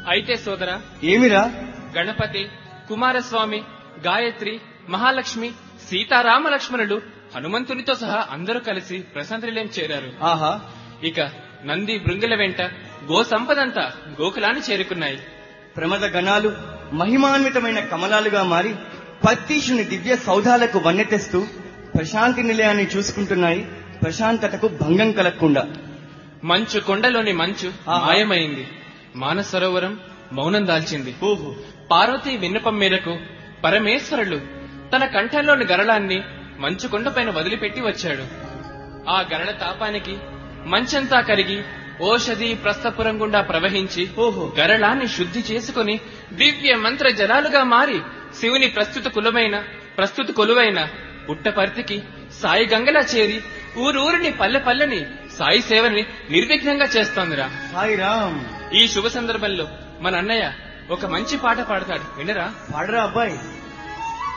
అయితే సోదరా ఏమిరా గణపతి కుమారస్వామి గాయత్రి మహాలక్ష్మి సీతారామ లక్ష్మణులు హనుమంతునితో సహా అందరూ కలిసి ప్రశాంతనిలయం చేరారు ఆహా ఇక నంది బృంగుల వెంట గో సంపదంతా గోకులాన్ని చేరుకున్నాయి ప్రమద గణాలు మహిమాన్వితమైన కమలాలుగా మారి పత్తీషుని దివ్య సౌధాలకు వన్నె తెస్తూ ప్రశాంతి నిలయాన్ని చూసుకుంటున్నాయి ప్రశాంతతకు భంగం కలగకుండా మంచు కొండలోని మంచు ఆహా. మాయమైంది మానస సరోవరం మౌనం దాల్చింది ఓహో పార్వతి విన్నపం మేరకు పరమేశ్వరులు తన కంఠంలోని గరళాన్ని మంచు కొండపైన వదిలిపెట్టి వచ్చాడు ఆ గరళ తాపానికి మంచంతా కరిగి ఓషధి ప్రస్థపురం గుండా ప్రవహించి ఓహో గరళాన్ని శుద్ధి చేసుకుని దివ్య మంత్ర జలాలుగా మారి శివుని ప్రస్తుత కులమైన ప్రస్తుత కొలువైన పుట్టపర్తికి సాయి గంగలా చేరి ఊరూరిని పల్లె పల్లెని సాయి సేవని నిర్విఘ్నంగా చేస్తోందిరా సాయిరామ్ ఈ శుభ సందర్భంలో మన అన్నయ్య ఒక మంచి పాట పాడతాడు వినరా పాడరా అబ్బాయి